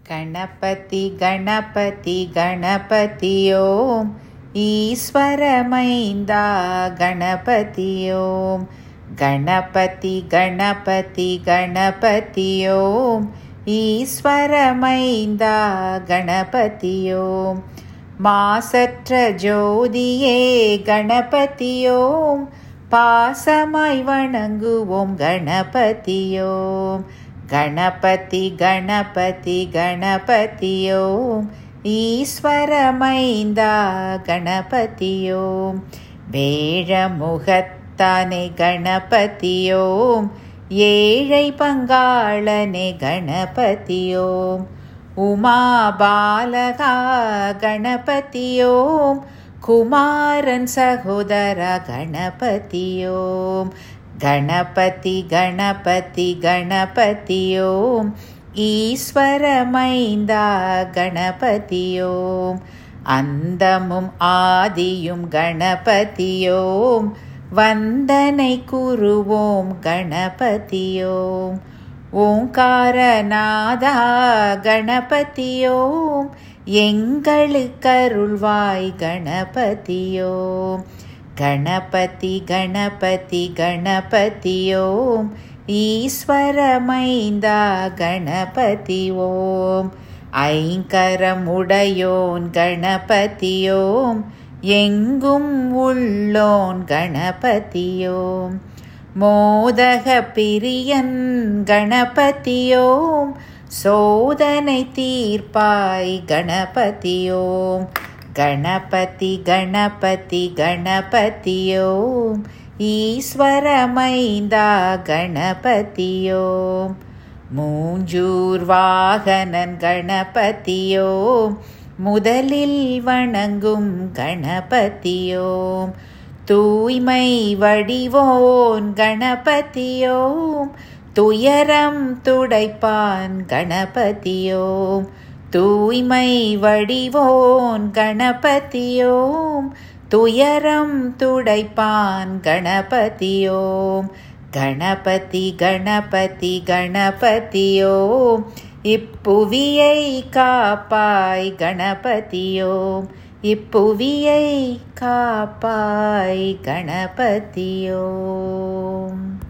ಗಣಪತಿ ಗಣಪತಿ ಗಣಪತಿಯೋಂ ಈಶ್ವರಮೈಂದ ಗಣಪತಿಯೋಂ ಗಣಪತಿ ಗಣಪತಿ ಗಣಪತಿಯೋಂ ஈஸ்வரமைந்த கணபதியோம் மாசற்ற ஜோதியே கணபதியோம் பாசமாய் வணங்குவோம் கணபதியோம் கணபதி கணபதி கணபதியோம் ஈஸ்வரமைந்த கணபதியோம் வேழமுகத்தானே கணபதியோம் ஏழை பங்காளனே கணபதியோம் உமாபாலகா கணபதியோம் குமாரன் சகோதர கணபதியோம் கணபதி கணபதி கணபதியோம் ஈஸ்வரமைந்தா கணபதியோம் அந்தமும் ஆதியும் கணபதியோம் வந்தனை கூறுவோம் கணபதியோம் ஓங்காரநாதா கணபதியோம் எங்களுக்கருள்வாய் கணபதியோம் கணபதி கணபதி கணபதியோம் ஈஸ்வரமைந்தா கணபதி ஓம் ஐங்கரம் உடையோன் கணபதியோம் எங்கும் உள்ளோன் கணபதியோம் மோதக பிரியன் கணபதியோம் சோதனை தீர்ப்பாய் கணபதியோம் கணபதி கணபதி கணபதியோம் ஈஸ்வரமைந்தா கணபதியோம் மூஞ்சூர் வாகனன் கணபதியோம் முதலில் வணங்கும் கணபதியோம் தூய்மை வடிவோன் கணபதியோம் துயரம் துடைப்பான் கணபதியோம் தூய்மை வடிவோன் கணபதியோம் துயரம் துடைப்பான் கணபதியோம் கணபதி கணபதி கணபதியோம் இப்புவியை காப்பாய் கணபதியோம் இப்புவியை காப்பாய் கணபதியோம்